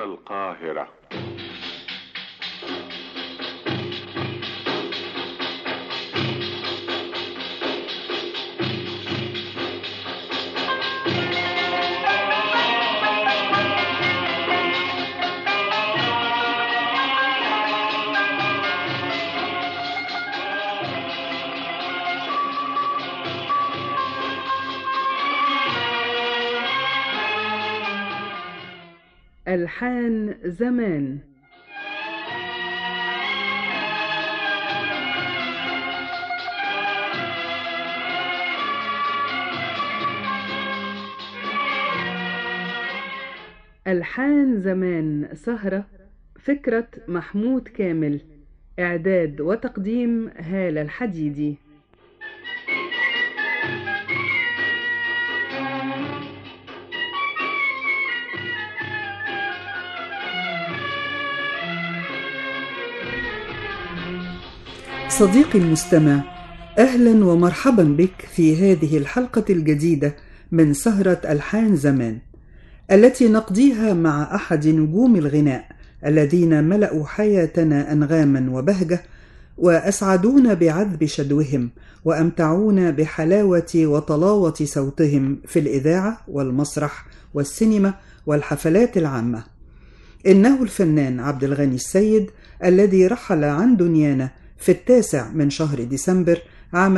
هنا القاهرة ألحان زمان ألحان زمان سهرة فكرة محمود كامل إعداد وتقديم هالة الحديدي صديقي المستمع اهلا ومرحبا بك في هذه الحلقه الجديده من سهره الحان زمان التي نقضيها مع احد نجوم الغناء الذين ملأوا حياتنا انغاما وبهجه واسعدونا بعذب شدوهم وامتعونا بحلاوه وطلاوه صوتهم في الاذاعه والمسرح والسينما والحفلات العامه انه الفنان عبد الغني السيد الذي رحل عن دنيانا في التاسع من شهر ديسمبر عام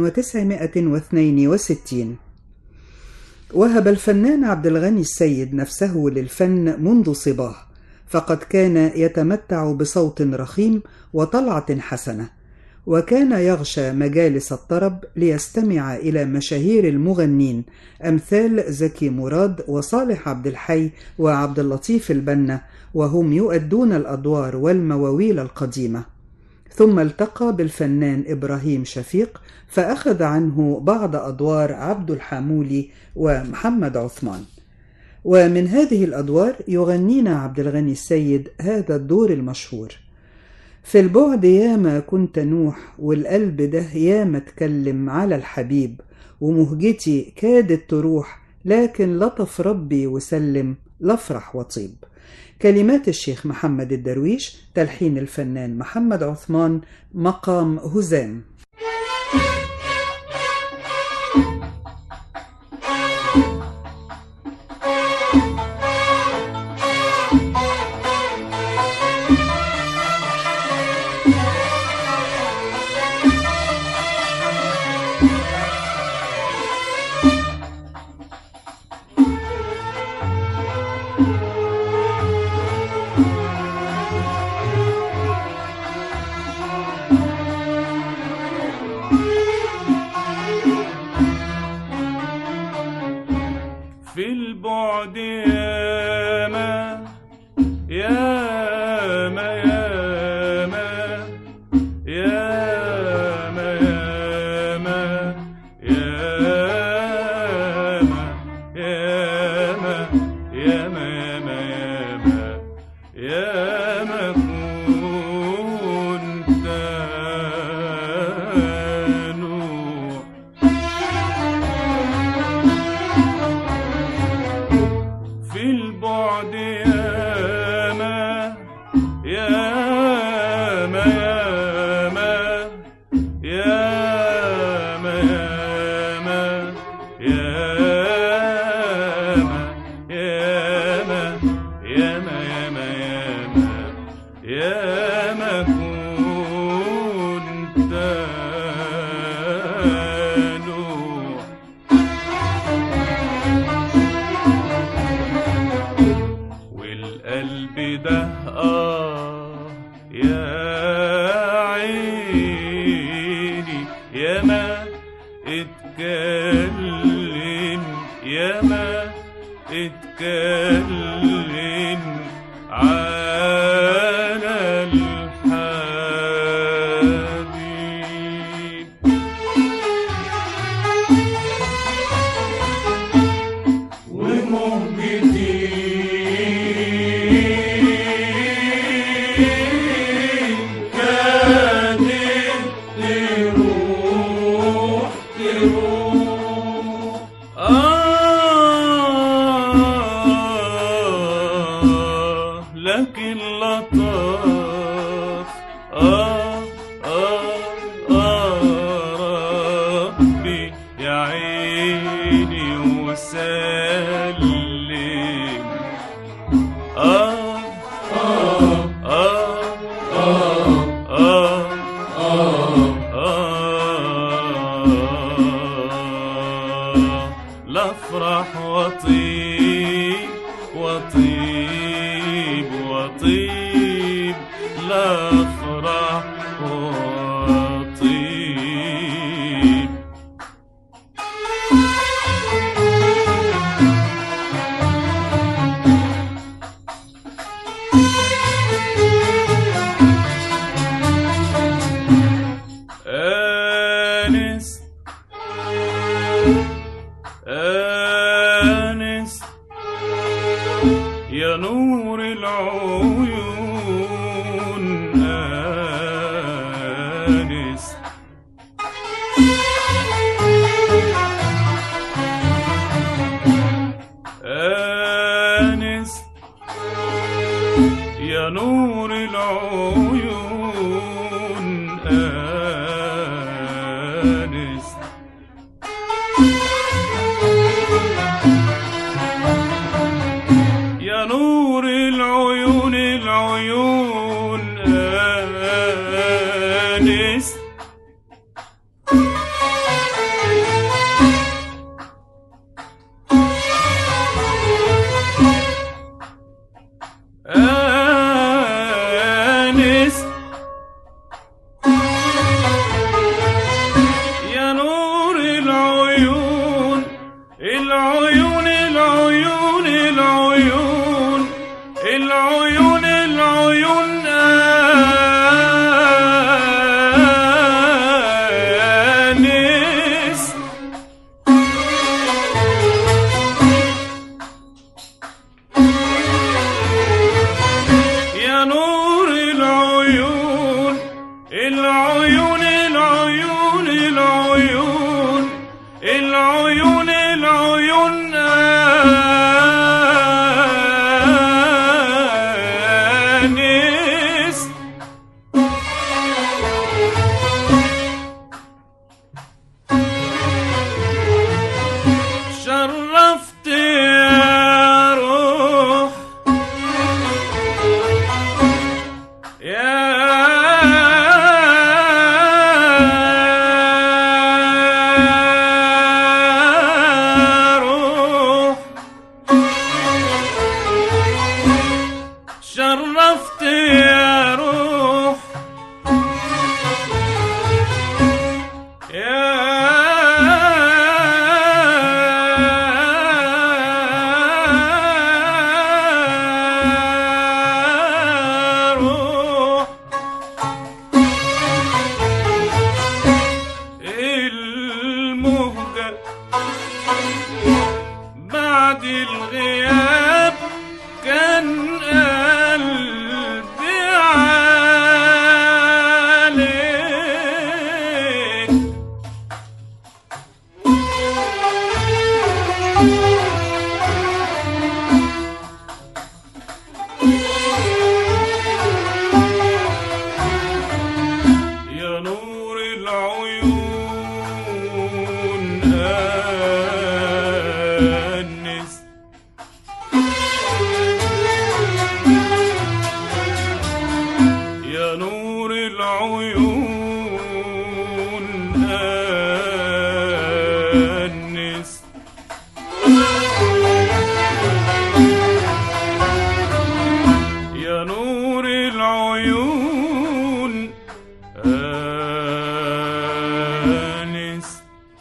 1962 وهب الفنان عبد الغني السيد نفسه للفن منذ صباه فقد كان يتمتع بصوت رخيم وطلعة حسنة وكان يغشى مجالس الطرب ليستمع إلى مشاهير المغنين أمثال زكي مراد وصالح عبد الحي وعبد اللطيف البنا وهم يؤدون الأدوار والمواويل القديمة ثم التقى بالفنان إبراهيم شفيق فأخذ عنه بعض أدوار عبد الحامولي ومحمد عثمان ومن هذه الأدوار يغنينا عبد الغني السيد هذا الدور المشهور في البعد ياما كنت نوح والقلب ده ياما اتكلم على الحبيب ومهجتي كادت تروح لكن لطف ربي وسلم لافرح وطيب كلمات الشيخ محمد الدرويش تلحين الفنان محمد عثمان مقام هزام في البعد ياما ياما ياما ياما ياما ياما ياما ياما ياما ياما ياما كنت نوح في البعد ياما ياما ياما ياما ياما ياما ياما ياما ياما ياما ياما كنت نوح والقلب ده آه يا عيني يا ما اتكلم يا ما اتكلم على الحبيب ومهجتي لكن لطاف آه آه آه ربي يا عيني وسلم آه آه آه آه آه لا افرح وطيب وطيب وطيب لا افرح وطيب آنس آنس يا نور العيون آنس آنس يا نور العيون آنس يا نور العيون العيون آنس آنس يا نور العيون العيون العيون العيون العيون العيون آنس يا نور العيون العيون العيون العيون العيون العيون آنس شرفت يا روح يا روح شرفت يا روح يا روح المهجة بعد الغياب كان قلبي عليك يا نور العيون آنس يا نور العيون آنس يا نور العيون آنس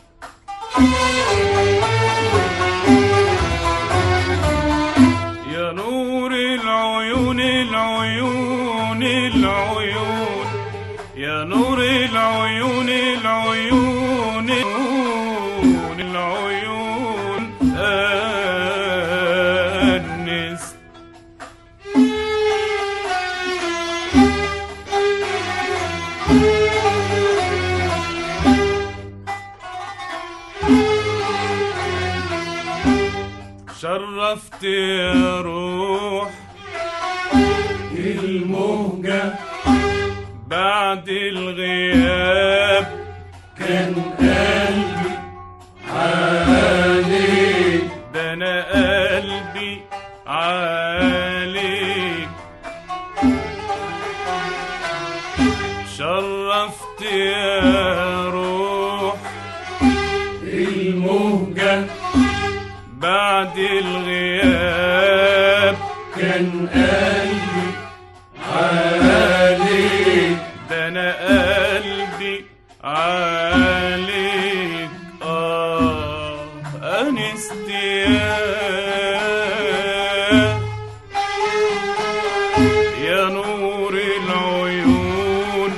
يا نور العيون العيون العيون يا نور العيون العيون العيون العيون آنس شرفت يا روح المهجة بعد الغياب كان قلبي عليك ده انا قلبي عليك شرفت يا روح المهجة بعد الغياب كان قلبي عليك ده انا قلبي عليك اه انست يا يا نور العيون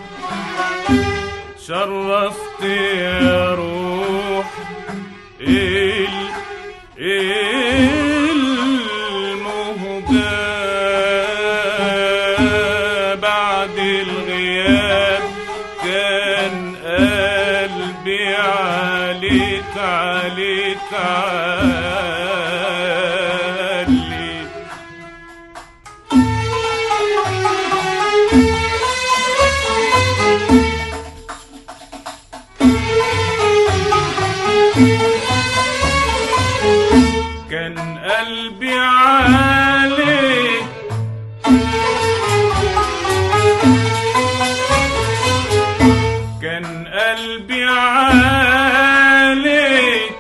شرفت يا روح ال المهجة بعد الغياب كان قلبي عليك عليك عليك كان قلبي عليك كان قلبي عليك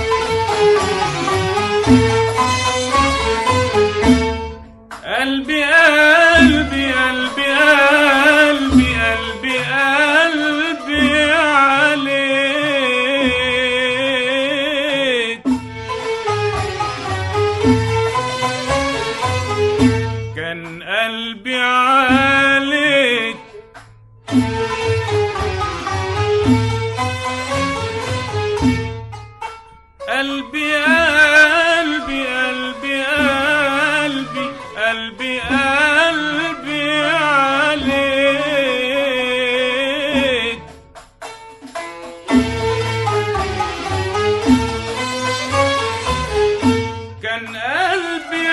قلبي قلبي قلبي قلبي قلبي قلبي عليك كان قلبي عليك قلبي قلبي قلبي قلبي قلبي قلبي عليك كان قلبي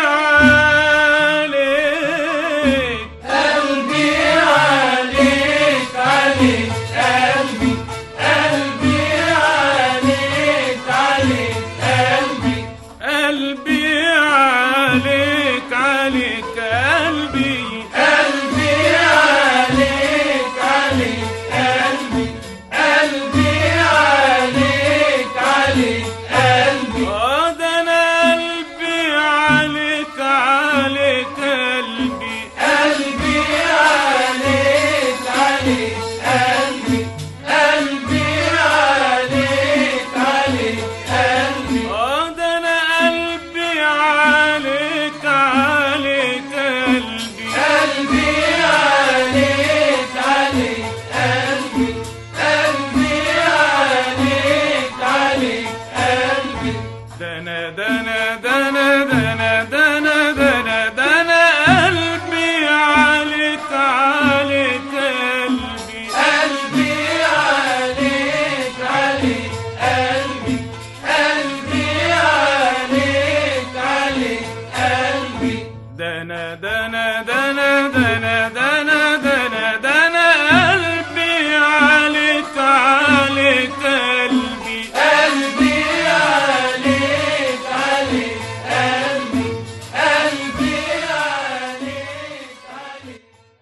عليك قلبي عليك عليك قلبي قلبي عليك عليك قلبي قلبي عليك عليك قلبي قلبي عليك عليك قلبي قلبي عليك عليك قلبي اه ده انا قلبي عليك عليك قلبي قلبي عليك عليك قلبي قلبي عليك عليك قلبي اه ده انا قلبي عليك عليك قلبي قلبي عليك عليك قلبي قلبي عليك عليك قلبي دنا دنا دنا دنا دنا دنا دنا قلبي عليك عليك قلبي قلبي عليك عليك قلبي قلبي عليك عليك قلبي دنا دنا دنا دنا دنا دنا دنا قلبي عليك عليك قلبي قلبي عليك عليك قلبي قلبي عليك عليك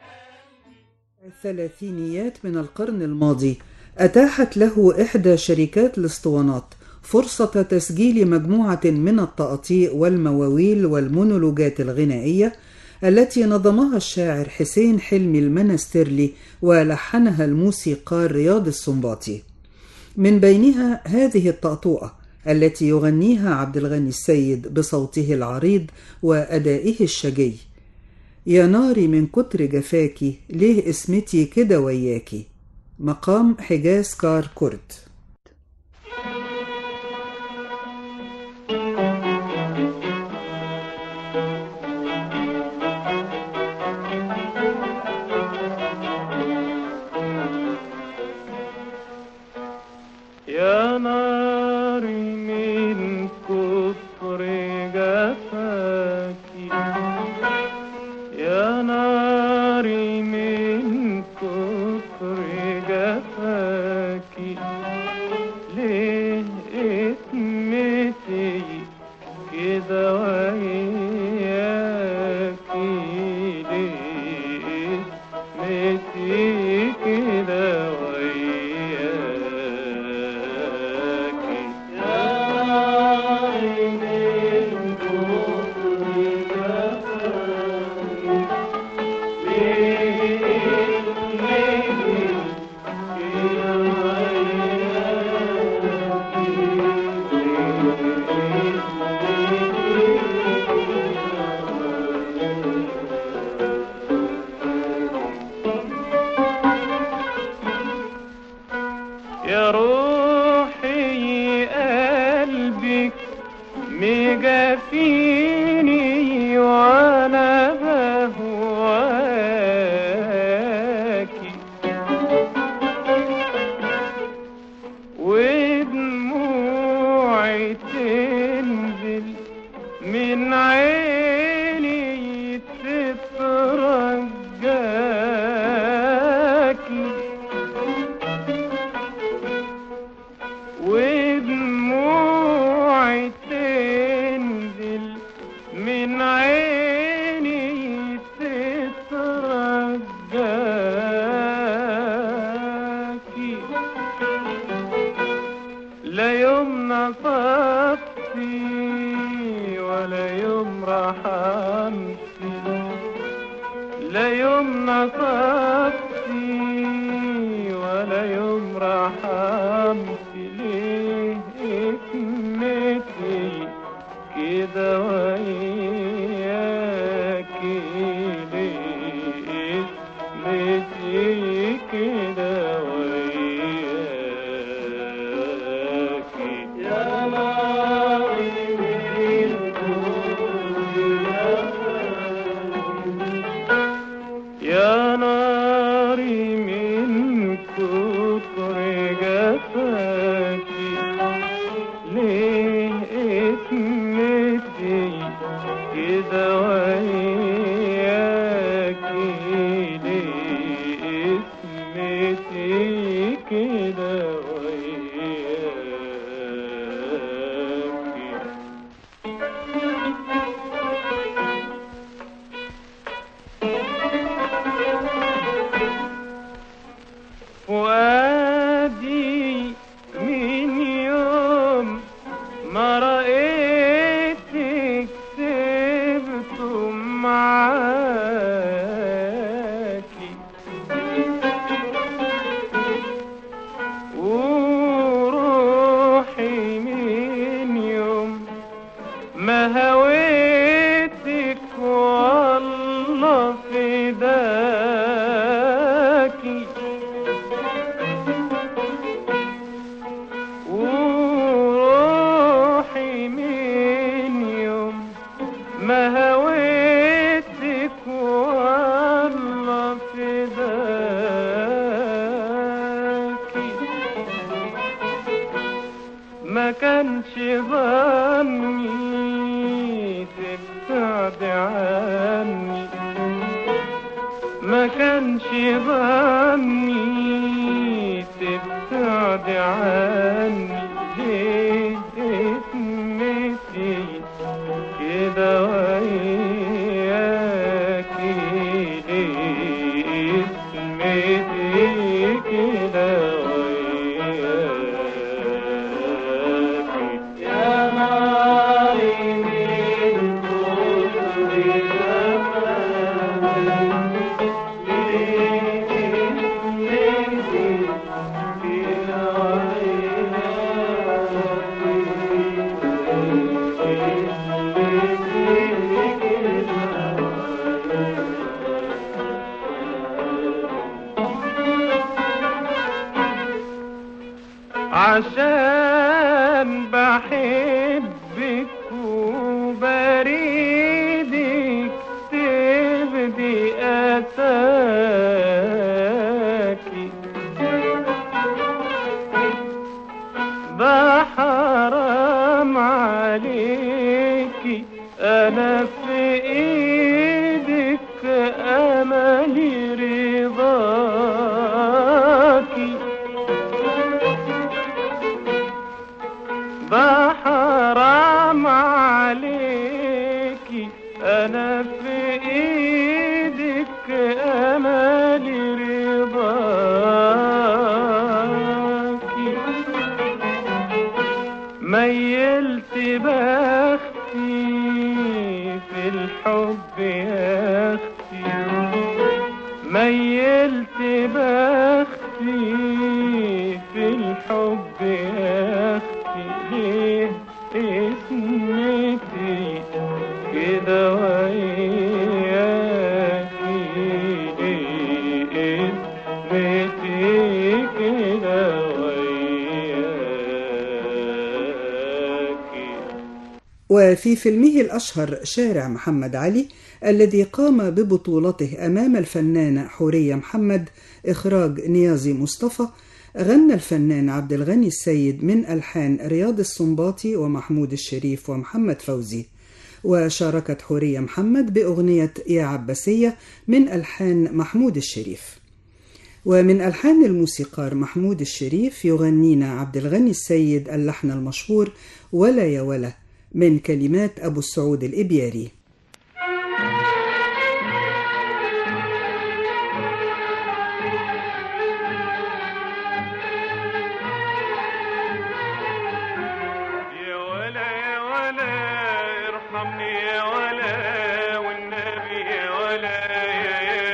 الثلاثينيات من القرن الماضي أتاحت له إحدى شركات الاسطوانات فرصة تسجيل مجموعة من التقاطيع والمواويل والمونولوجات الغنائية التي نظمها الشاعر حسين حلمي المنسترلي ولحنها الموسيقار رياض السنباطي من بينها هذه الطأطوئة التي يغنيها عبد الغني السيد بصوته العريض وأدائه الشجي يا ناري من كتر جفاكي ليه اسمتي كده وياكي مقام حجاز كار كرد يا ناري من كتر جفاكي لا يوم نصبتي ولا يوم رحمتي ليه اتمتي كده وياكي ليه اتمتي كده وياكي يا ناري من يا ناري من كتر جفاكي ليه اتمتي كده وياكي ليه اتمتي كده وياكي فؤادي من يوم ما رأيتك سبته معاكي وروحي من يوم ما هويتك والله فداكي وروحي من يوم ما هويتك والله فداكي ما كانش ظني تبتعد عني ما كانش ظني تبتعد عني ليه اتمتي كده وياكي ليه اتمتي كده وياكي يا ناري من كتر عشان بحبك وبريدك تبدي أساكي ده حرام عليكي أنا في إيدك أملي رضاكي ده حرام عليكي انا في ايدك املي رضاكي ميلت بختي في الحب يا اختي ميلت بختي في الحب يا اختي ليه اسمتي كده وياكي ليه اسمتي كده وياكي وفي فيلمه الأشهر شارع محمد علي الذي قام ببطولته أمام الفنانة حورية محمد إخراج نيازي مصطفى غنى الفنان عبد الغني السيد من ألحان رياض السنباطي ومحمود الشريف ومحمد فوزي وشاركت حورية محمد بأغنية يا عباسية من ألحان محمود الشريف ومن ألحان الموسيقار محمود الشريف يغنينا عبد الغني السيد اللحن المشهور ولا يا ولا من كلمات أبو السعود الإبياري يا ولا يا ولا ارحمني يا ولا والنبي يا ولا يا يا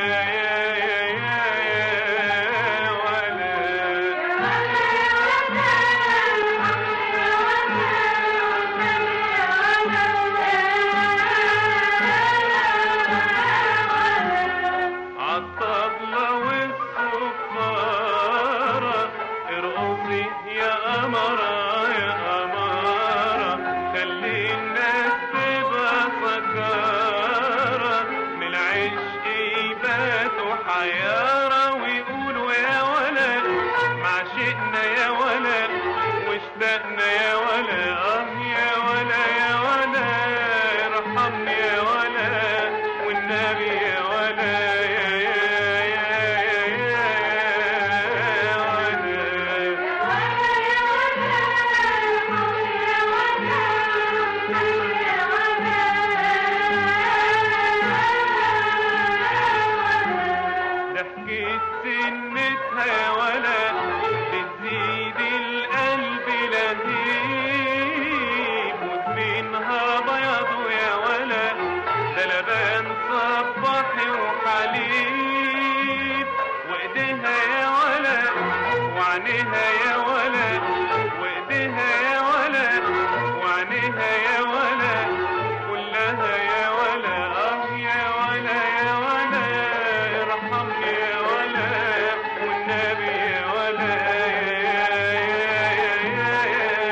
ولا يا ولا ارحمني يا ولا والنبي يا ولا يا يا يا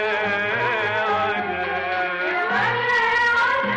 يا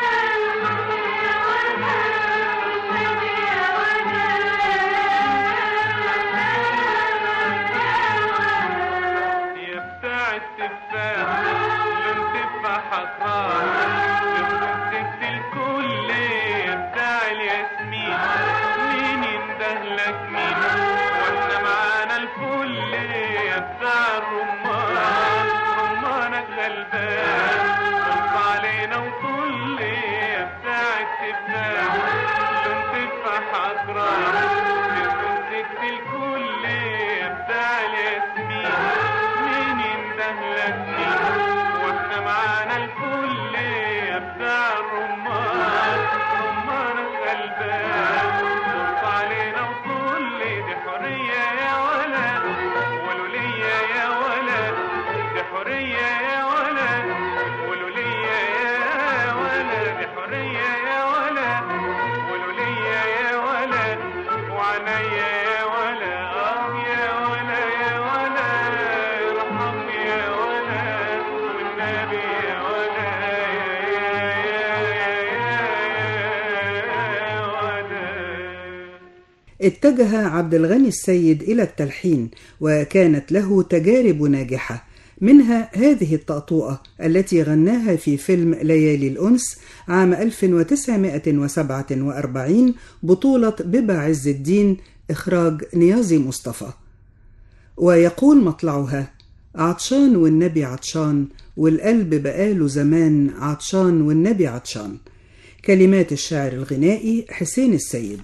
يا بتاع التفاح لون تفاح حصان بتبص الكل يا بتاع الياسمين مين يندهلك مين واحنا معانا الفل يا بتاع الرمان رمانك غلبان خف علينا وطل يا بتاع التفاح لون تفاح حصران بتبص الكل يا بتاع الياسمين مين يندهلك مين واحنا معانا الكل يا بتاع الرمان رمانك غلبان بص علينا وطل دي حرية يا ولا ولولية يا ولا دي حرية يا ولا ولولية يا ولا دي حرية يا ولا ولولية يا ولا وعنيا يا ولا اه يا ولا يا ولا ارحمني يا ولا والنبي يا ولا يا يا يا ولا اتجه عبد الغني السيد إلى التلحين وكانت له تجارب ناجحة منها هذه الطأطوئة التي غناها في فيلم ليالي الأنس عام 1947 بطولة ببا عز الدين إخراج نيازي مصطفى ويقول مطلعها عطشان والنبي عطشان والقلب بقاله زمان عطشان والنبي عطشان كلمات الشاعر الغنائي حسين السيد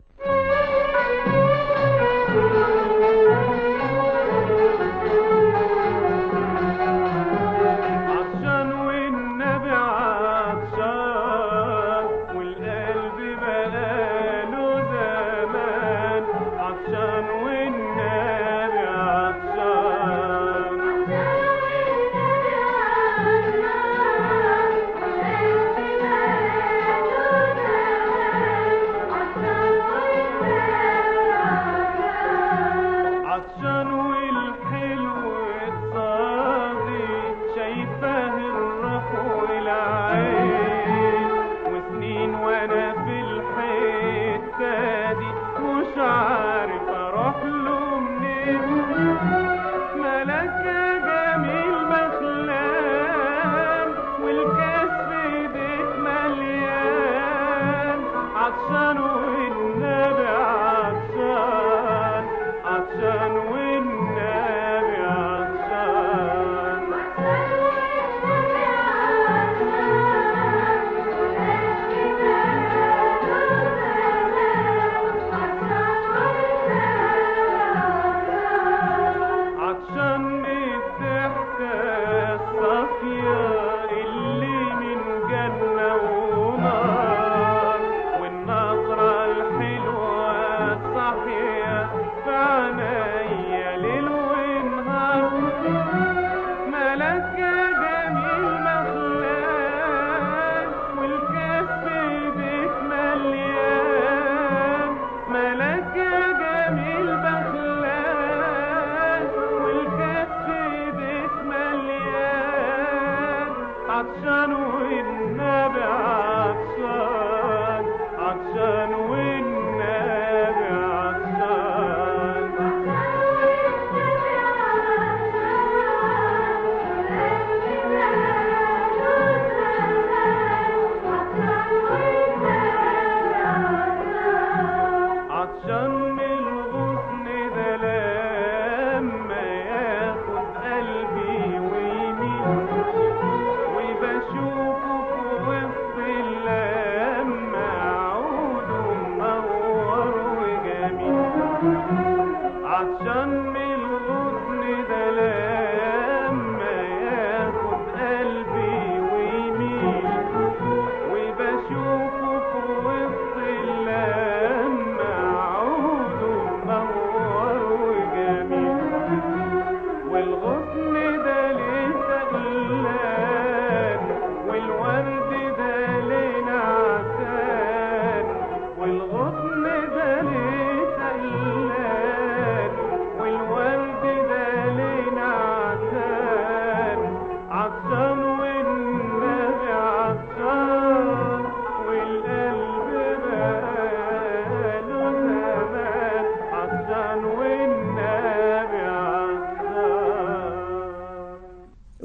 عطشان والنبي عطشان والقلب بقاله زمان عطشان والنبي عطشان عطشان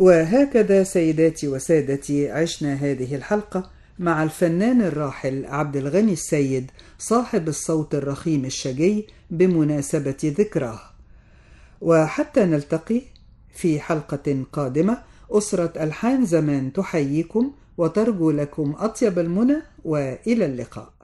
وهكذا سيداتي وسادتي عشنا هذه الحلقة مع الفنان الراحل عبد الغني السيد صاحب الصوت الرخيم الشجي بمناسبة ذكراه وحتى نلتقي في حلقة قادمة أسرة ألحان زمان تحييكم وترجو لكم أطيب المنى وإلى اللقاء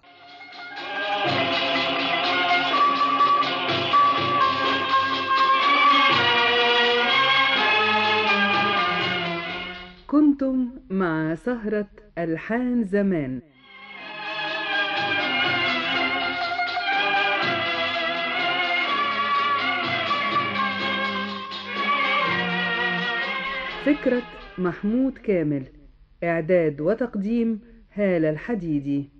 كنتم مع سهرة ألحان زمان فكرة محمود كامل إعداد وتقديم هالة الحديدي